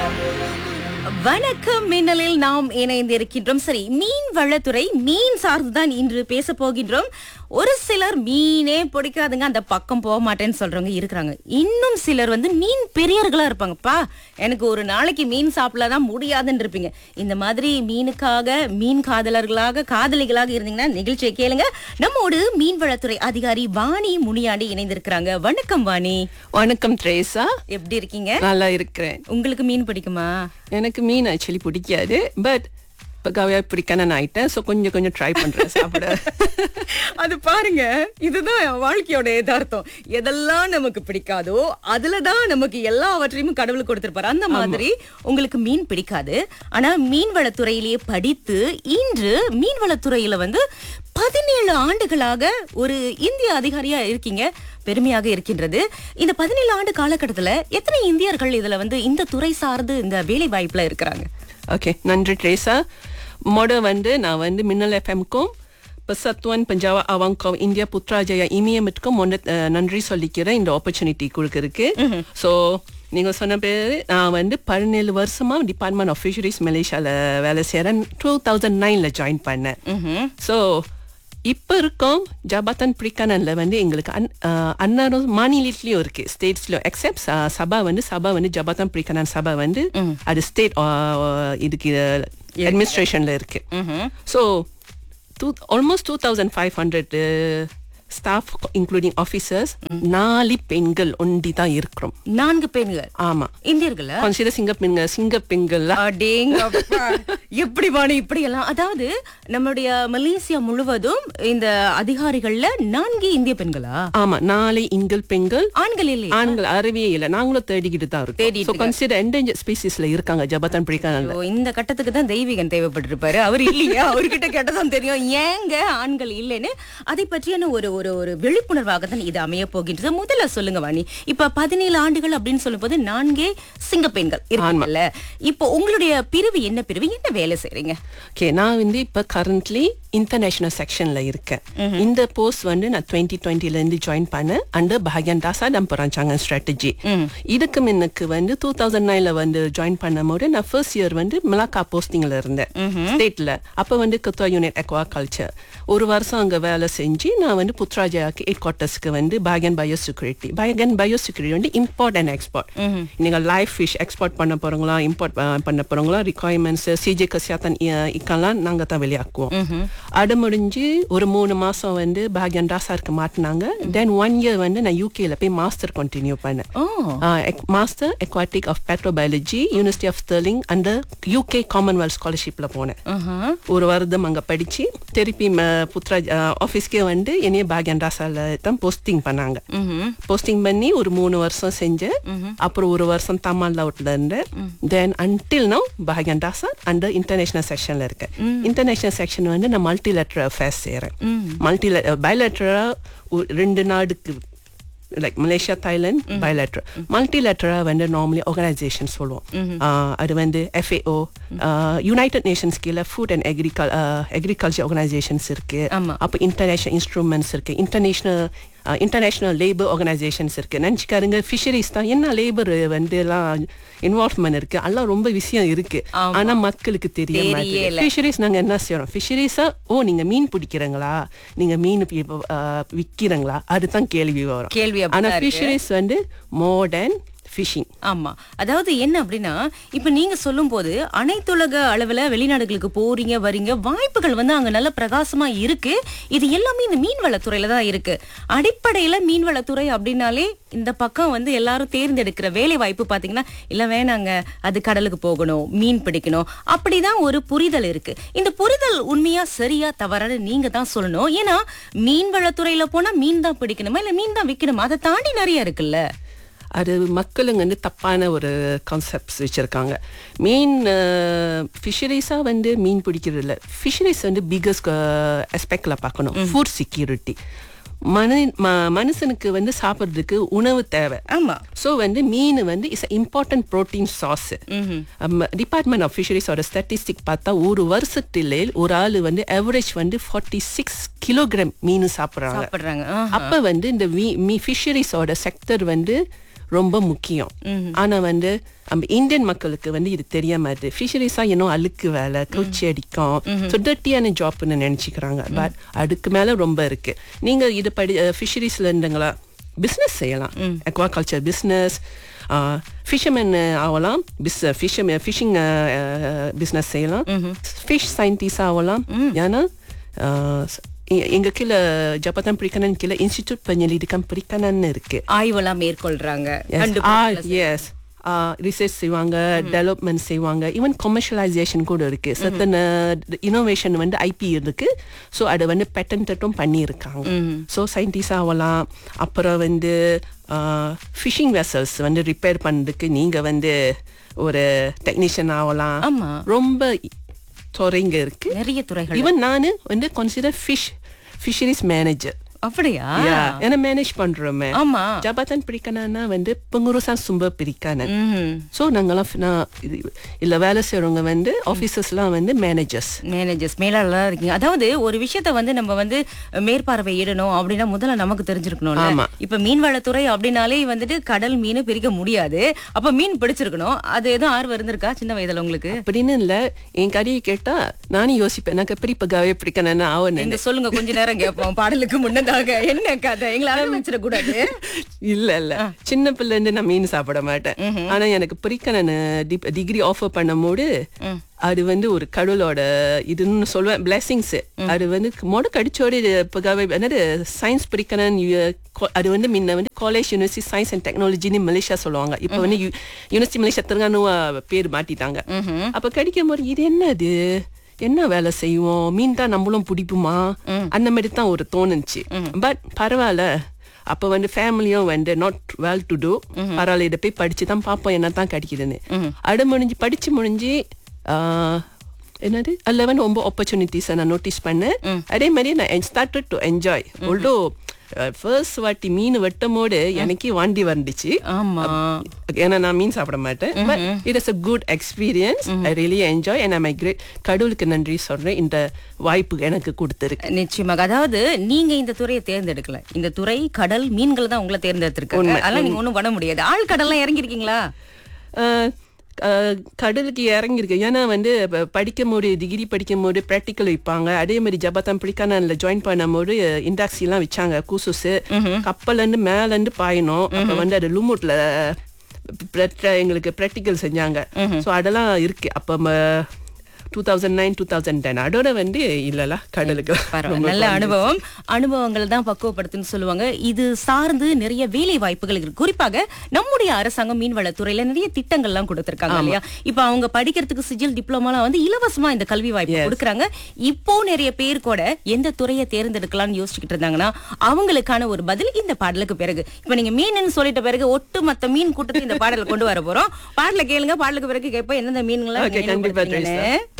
வணக்கம் மின்னலில் நாம் இணைந்திருக்கின்றோம் சரி மீன் வளத்துறை மீன் சார்ந்துதான் இன்று பேச போகின்றோம் ஒரு சிலர் மீனே பிடிக்காதுங்க அந்த பக்கம் போக மாட்டேன்னு சொல்றவங்க இருக்கிறாங்க இன்னும் சிலர் வந்து மீன் பெரியர்களா இருப்பாங்கப்பா எனக்கு ஒரு நாளைக்கு மீன் சாப்பிடலாம் முடியாதுன்னு இருப்பீங்க இந்த மாதிரி மீனுக்காக மீன் காதலர்களாக காதலிகளாக இருந்தீங்கன்னா நிகழ்ச்சியை கேளுங்க நம்மோடு மீன்வளத்துறை அதிகாரி வாணி முனியாண்டி இணைந்திருக்கிறாங்க வணக்கம் வாணி வணக்கம் த்ரேசா எப்படி இருக்கீங்க நல்லா இருக்கிறேன் உங்களுக்கு மீன் பிடிக்குமா எனக்கு மீன் ஆக்சுவலி பிடிக்காது பட் இப்போ கவையா பிடிக்கணும் ஆயிட்டேன் ஸோ கொஞ்சம் கொஞ்சம் ட்ரை பண்றேன் சாப்பிட அது பாருங்க இதுதான் வாழ்க்கையோட யதார்த்தம் எதெல்லாம் நமக்கு பிடிக்காதோ அதுலதான் நமக்கு எல்லாவற்றையும் கடவுள் கொடுத்திருப்பாரு அந்த மாதிரி உங்களுக்கு மீன் பிடிக்காது ஆனா மீன்வளத்துறையிலேயே படித்து இன்று மீன்வளத்துறையில வந்து பதினேழு ஆண்டுகளாக ஒரு இந்திய அதிகாரியா இருக்கீங்க பெருமையாக இருக்கின்றது இந்த பதினேழு ஆண்டு காலகட்டத்துல எத்தனை இந்தியர்கள் இதுல வந்து இந்த துறை சார்ந்து இந்த வேலை வாய்ப்புல இருக்கிறாங்க ஓகே நன்றி ட்ரேசா மொட வந்து நான் வந்து மின்னல் எஃப்எம்க்கும் பசத்துவன் பஞ்சாவா அவங்கோ இந்தியா புத்ராஜயா இமியமிற்கும் ஒன்று நன்றி சொல்லிக்கிறேன் இந்த ஆப்பர்ச்சுனிட்டி கொடுக்கறதுக்கு ஸோ நீங்க சொன்ன பேரு நான் வந்து பதினேழு வருஷமா டிபார்ட்மெண்ட் ஆஃப் ஃபிஷரிஸ் மலேசியால வேலை செய்கிறேன் டூ தௌசண்ட் நைன்ல ஜாயின் பண்ணேன் ஸோ இப்போ இருக்கோம் ஜபாத்தன் பிரிக்கானன்ல வந்து எங்களுக்கு அன் அன்னாரும் மாநிலத்திலயும் இருக்கு ஸ்டேட்ஸ்லயும் எக்ஸப்ட் சபா வந்து சபா வந்து ஜபாத்தன் பிரிக்கானன் சபா வந்து அது ஸ்டேட் இதுக்கு அட்மினிஸ்ட்ரேஷன்ல இருக்கு so to almost two thousand five hundred staff including officers நாலு பெண்கள் ஒண்டி தான் இருக்கிறோம் நான்கு பெண்கள் ஆமா இந்தியர்களா கன்சிடர் சிங்க பெண்கள் சிங்க பெண்கள் அடேங்கப்பா. எப்படி வாணி இப்படி எல்லாம் அதாவது நம்மளுடைய மலேசியா முழுவதும் இந்த அதிகாரிகள்ல நான்கு இந்திய பெண்களா ஆமா நாலு இங்கள் பெண்கள் ஆண்கள் இல்லை ஆண்கள் அறவே இல்லை நாங்களும் தேடிக்கிட்டு தான் இருக்கோம் தேடிட்டு ஸோ கன்சிடர் என்டேஞ்சர் ஸ்பீசிஸ்ல இருக்காங்க ஜபத்தான் பிடிக்கானல்ல ஓ, இந்த கட்டத்துக்கு தான் தெய்வீகன் தேவைப்பட்டிருப்பாரு அவர் இல்லையா அவர்கிட்ட கேட்டதான் தெரியும் ஏங்க ஆண்கள் இல்லைன்னு அதை பற்றியான ஒரு ஒரு ஒரு விழிப்புணர்வாக தான் இது அமைய போகின்றது முதல்ல சொல்லுங்க வாணி இப்ப பதினேழு ஆண்டுகள் அப்படின்னு சொல்லும்போது நான்கே சிங்க பெண்கள் இருக்காங்கல்ல இப்போ உங்களுடைய பிரிவு என்ன பிரிவு என்ன வேலை செய்றீங்க ஓகே நான் வந்து இப்போ கரண்ட்லி இன்டர்நேஷனல் செக்ஷன்ல இருக்கேன் இந்த போஸ்ட் வந்து நான் டுவெண்ட்டி டுவெண்ட்டில இருந்து ஜாயின் பண்ணேன் அண்டர் பாகியன் தாசா டம் பராஞ்சாங்க ஸ்ட்ராட்டஜி இதுக்கு முன்னுக்கு வந்து டூ தௌசண்ட் நைன்ல வந்து ஜாயின் பண்ணும் போது நான் ஃபர்ஸ்ட் இயர் வந்து மிளாக்கா போஸ்டிங்ல இருந்தேன் ஸ்டேட்ல அப்ப வந்து குத்வா யூனிட் எக்வா கல்ச்சர் ஒரு வருஷம் அங்க வேலை செஞ்சு நான் வந்து புத்ராஜயாக்கு ஹெட் குவார்ட்டர்ஸ்க்கு வந்து பாகன் பயோ செக்யூரிட்டி பாகன் பயோ செக்யூரிட்டி வந்து இம்போர்ட் அண்ட் எக்ஸ்போர்ட் நீங்க லைவ் ஃபிஷ் எக்ஸ்போர்ட் பண்ண போறவங்களா இம்போர்ட் பண்ண போறவங்களா ரிக்வயர்மெண்ட்ஸ் சிஜே கசியாத்தன் இக்கெல்லாம் நாங்க தான் வெளியாக்குவோம் அது முடிஞ்சு ஒரு மூணு மாசம் வந்து பாக்யன் ராசாருக்கு மாட்டினாங்க தென் ஒன் இயர் வந்து நான் யூகேல போய் மாஸ்டர் கண்டினியூ பண்ணேன் oh master aquatic of pathobiology university of Stirling அந்த யூகே காமன்வெல்த் ஸ்காலர்ஷிப்ல போனேன் ஆஹா. ஒரு வருடம் அங்க படிச்சு திருப்பி ம- புத்ரா ஆஃபீஸ்க்கே வந்து என்னைய பாக்யன் ராசால தான் போஸ்டிங் பண்ணாங்க ம்ஹும். போஸ்டிங் பண்ணி ஒரு மூணு வருஷம் செஞ்சேன் அப்புறம் ஒரு வருஷம் தமிழ் அவுட்ல இருந்தேன் தென் அன்டில் நோ பாகியன் தாசா அண்டர் இன்டர்நேஷனல் செக்ஷன்ல இருக்கேன் இன்டர்நேஷனல் செக்ஷன் வந்து நான் மல்டிலேட்டர் அஃபேர்ஸ் செய்யறேன் மல்டி பயலேட்டரா ரெண்டு நாடுக்கு லைக் மலேசியா தாய்லாந்து பயலேட்டர் மல்டிலேட்டரா வந்து நார்மலி ஆர்கனைசேஷன் சொல்லுவோம் ஆஹ் அது வந்து எஃப்ஏஓ யுனைடெட் நேஷன்ஸ் கீழே food and agricul agriculture organisations இருக்கு ஆமா. அப்போ இன்டர்நேஷனல் இன்ஸ்ட்ருமெண்ட்ஸ் இருக்கு இன்டர்நேஷனல் இன்டர்நேஷனல் லேபர் ஆர்கனைசேஷன்ஸ் இருக்கு நினச்சிக்காருங்க ஃபிஷரிஸ் தான் என்ன லேபர் வந்து எல்லாம் இன்வால்வ்மெண்ட் இருக்கு எல்லாம் ரொம்ப விஷயம் இருக்கு ஆமா. ஆனா மக்களுக்கு தெரிய தெரியல. மாட்டேங்குது ஃபிஷரிஸ் நாங்க என்ன செய்யறோம் ஃபிஷரிஸா ஓ நீங்க மீன் பிடிக்கிறீங்களா நீங்க மீன் பி- ஆஹ் விக்கிறீங்களா அதுதான் கேள்வி வரும் கேள்வி ஆனா அப்படிதான் இருக்கு. ஃபிஷரிஸ் வந்து மோர் தேன் ஃபிஷிங் ஆமா அதாவது என்ன அப்படின்னா இப்ப நீங்க சொல்லும் போது அனைத்துலக அளவுல வெளிநாடுகளுக்கு போறீங்க வரீங்க வாய்ப்புகள் வந்து அங்க நல்ல பிரகாசமா இருக்கு இது எல்லாமே இந்த மீன்வளத்துறையில தான் இருக்கு அடிப்படையில மீன்வளத்துறை அப்படின்னாலே இந்த பக்கம் வந்து எல்லாரும் தேர்ந்தெடுக்கிற வேலை வாய்ப்பு பாத்தீங்கன்னா இல்ல வேணாங்க அது கடலுக்கு போகணும் மீன் பிடிக்கணும் அப்படிதான் ஒரு புரிதல் இருக்கு இந்த புரிதல் உண்மையா சரியா தவறான்னு நீங்க தான் சொல்லணும் ஏன்னா மீன்வளத்துறையில போனா மீன் தான் பிடிக்கணுமா இல்ல மீன் தான் விற்கணுமா அதை தாண்டி நிறைய இருக்குல்ல அது மக்களுங்க வந்து தப்பான ஒரு கான்செப்ட்ஸ் வச்சுருக்காங்க மீன் ஃபிஷரிஸாக வந்து மீன் பிடிக்கிறது இல்லை ஃபிஷரிஸ் வந்து பிகஸ்ட் அஸ்பெக்டில் பார்க்கணும் ஃபுட் செக்யூரிட்டி மனு ம- மனுஷனுக்கு வந்து சாப்பிட்றதுக்கு உணவு தேவை ஆமா ஸோ வந்து மீன் வந்து இஸ் இம்பார்ட்டன்ட் ப்ரோட்டீன் சாஸ் டிபார்ட்மெண்ட் ஆஃப் ஃபிஷரிஸோட ஸ்டாட்டிஸ்டிக் பார்த்தா ஒரு வருஷத்திலே ஒரு ஆள் வந்து அவரேஜ் வந்து ஃபார்ட்டி சிக்ஸ் கிலோகிராம் மீன் சாப்பிட்றாங்க சாப்பிடுறாங்க ஆஹா. அப்ப வந்து இந்த மீ ஃபிஷரிஸோட செக்டர் வந்து ரொம்ப முக்கியம் ஆனா வந்து நம்ம இந்தியன் மக்களுக்கு வந்து இது தெரிய மாட்டுது ஃபிஷரிஸா இன்னும் அழுக்கு வேலை கொச்சி அடிக்கும் சுடட்டியான ஜாப்னு நினைச்சுக்கிறாங்க பட் அதுக்கு மேல ரொம்ப இருக்கு நீங்க இது படி ஃபிஷரிஸ்ல இருந்துங்களா பிஸ்னஸ் செய்யலாம் அக்வாகல்ச்சர் பிஸ்னஸ் ஃபிஷர்மேன் ஆகலாம் பிஸ் ஃபிஷர் ஃபிஷிங் பிஸ்னஸ் செய்யலாம் ஃபிஷ் சயின்டிஸ்ட் ஆகலாம் ஏன்னா ஆஹ், எ- எங்க கீழே ஜப்பத்தான் பிரிக்கணன் கீழே இன்ஸ்டிடியூட் பெஞ்சலிடிக்கம் பிரிக்கணன் இருக்கு ஆய்வெல்லாம் மேற்கொள்றாங்க Yes. கண்டுபிடிப்புகளை Ah, yes. ரிசர்ச் செய்வாங்க டெவலப்மெண்ட் செய்வாங்க ஈவன் கமர்ஷியலைசேஷன் கூட இருக்கு சத்தன இனோவேஷன் வந்து ஐபி இருக்கு ஸோ அதை வந்து பேட்டன்ட்டும் பண்ணியிருக்காங்க ஸோ சயின்டிஸ்ட் ஆகலாம் அப்புறம் வந்து ஃபிஷிங் வெசல்ஸ் வந்து ரிப்பேர் பண்ணுறதுக்கு நீங்க வந்து ஒரு டெக்னீஷியன் ஆகலாம் ஆமா ரொம்ப துறைங்க இருக்கு நிறைய துறைகள் ஈவன் நானு வந்து கன்சிடர் ஃபிஷ் ஃபிஷரிஸ் மேனேஜர் அப்படியா ஏன்னா மேனேஜ் பண்றோமே ஆமா ஜபாத்தான் பிரிக்கணும்னா வந்து pengurusan sumber perikanan ம் ஸோ நாங்கெல்லாம் fi- நான் இது- இல்ல வேலை செய்றவங்க வந்து ஆஃபீஸர்ஸ்லாம் வந்து மேனேஜர்ஸ் மேனேஜர்ஸ் மேலாளரா இருக்கீங்க அதாவது ஒரு விஷயத்த வந்து நம்ம வந்து மேற்பார்வையிடணும் அப்படின்னா முதல்ல நமக்கு தெரிஞ்சிருக்கணும்ல ஆமா. இப்ப மீன்வளத்துறை அப்படின்னாலே வந்துட்டு கடல் மீன் பிரிக்க முடியாது அப்ப மீன் பிடிச்சிருக்கணும் அது எதுவும் ஆர்வம் இருந்திருக்கா சின்ன வயதுல உங்களுக்கு அப்படின்னு இல்ல என் கதையை கேட்டா நானும் யோசிப்பேன் எனக்கு எப்படி இப்போ கவே பிடிக்கணும்னு ஆகணும் எங்க சொல்லுங்க கொஞ்ச நேரம் கேட்போம் பாடலுக்கு முன்னதாக என்ன கதை எங்களை அனுபவிச்சிட கூடாது இல்ல இல்ல சின்ன பிள்ளை இருந்து நான் மீன் சாப்பிட மாட்டேன் ஆனா எனக்கு பிரிக்கணும்னு டிகிரி ஆஃபர் பண்ணும்போது அது வந்து ஒரு கடவுளோட இதுன்னு சொல்லுவேன் பிளெஸிங்ஸ் அது வந்து மொட கடிச்சோடு இப்போ என்னது சயின்ஸ் பிரிக்கணும் அது வந்து முன்ன வந்து காலேஜ் யூனிவர்சிட்டி சயின்ஸ் அண்ட் டெக்னாலஜின்னு மலேசியா சொல்லுவாங்க இப்போ வந்து யூனிவர்சிட்டி மலேசியா திருங்கானுவா பேர் மாட்டிட்டாங்க அப்ப கடிக்கும் போது இது என்னது என்ன வேலை செய்வோம் மீன் தான் நம்மளும் பிடிப்புமா அந்த மாதிரி தான் ஒரு தோணுச்சு பட் பரவாயில்ல அப்ப வந்து ஃபேமிலியும் வந்து நாட் வெல் டு டூ பரவாயில்ல இதை போய் படிச்சு தான் பார்ப்போம் என்ன தான் கிடைக்குதுன்னு அடு முடிஞ்சு படிச்சு முடிஞ்சு ஆஹ், என்னது அதில் வந்து ரொம்ப ஆப்பர்ச்சுனிட்டிஸை நான் நோட்டீஸ் பண்ணேன் அதே மாதிரி நான் started to enjoy although first வாட்டி மீன் வெட்டும் போது எனக்கே வாண்டி வந்துச்சு ஆமா ஏன்னா நான் மீன் சாப்பிட மாட்டேன் but it is a good experience I really enjoy and I great கடவுளுக்கு நன்றி சொல்றேன் இந்த வாய்ப்பு எனக்கு கொடுத்துருக்கு நிச்சயமாக அதாவது நீங்க இந்த துறையை தேர்ந்தெடுக்கல இந்த துறை கடல் மீன்கள் தான் உங்களை தேர்ந்தெடுத்திருக்காங்க அதெல்லாம் நீங்க ஒண்ணும் பண்ண முடியாது ஆள் கடல்லாம் இறங்கி இருக்கீங்களா அஹ், அஹ், கடலுக்கு இறங்கியிருக்கு ஏன்னா வந்து ப- படிக்கும் போது டிகிரி படிக்கும் போது ப்ராக்டிக்கல் வைப்பாங்க அதே மாதிரி ஜபாத்தான் பிடிக்கான ஜாயின் பண்ணும்போது இண்டாக்சி எல்லாம் வச்சாங்க கூசுசு கப்பல்ல இருந்து மேல இருந்து பாயணும் அப்ப வந்து அது லுமுட்ல எங்களுக்கு ப்ராக்டிக்கல் செஞ்சாங்க ஸோ அதெல்லாம் இருக்கு அப்போ two thousand nine two thousand ten அதோட வந்து இல்லல கடலுக்கு பரவாயில்ல நல்ல அனுபவம் அனுபவங்கள் தான் பக்குவப்படுத்துன்னு சொல்லுவாங்க இது சார்ந்து நிறைய வேலை வாய்ப்புகள் இருக்கு குறிப்பாக நம்முடைய அரசாங்கம் மீன்வளத்துறையில நிறைய திட்டங்கள்லாம் கொடுத்திருக்காங்க இல்லையா இப்ப அவங்க படிக்கிறதுக்கு சிஜில் டிப்ளமாலாம் வந்து இலவசமா இந்த கல்வி வாய்ப்பு கொடுக்கறாங்க இப்போ நிறைய பேர் கூட எந்த துறையை தேர்ந்தெடுக்கலாம்னு யோசிச்சுக்கிட்டு இருந்தாங்கன்னா அவங்களுக்கான ஒரு பதில் இந்த பாடலுக்கு பிறகு இப்ப நீங்க மீன் சொல்லிட்ட பிறகு ஒட்டுமொத்த மீன் கூட்டத்தை இந்த பாடல கொண்டு வர போறோம் பாடல கேளுங்க பாடலுக்கு பிறகு கேட்போம் எந்தெந்த மீன்களை Okay, கண்டிப்பா, நினைவுபடுத்துறீங்கன்னு.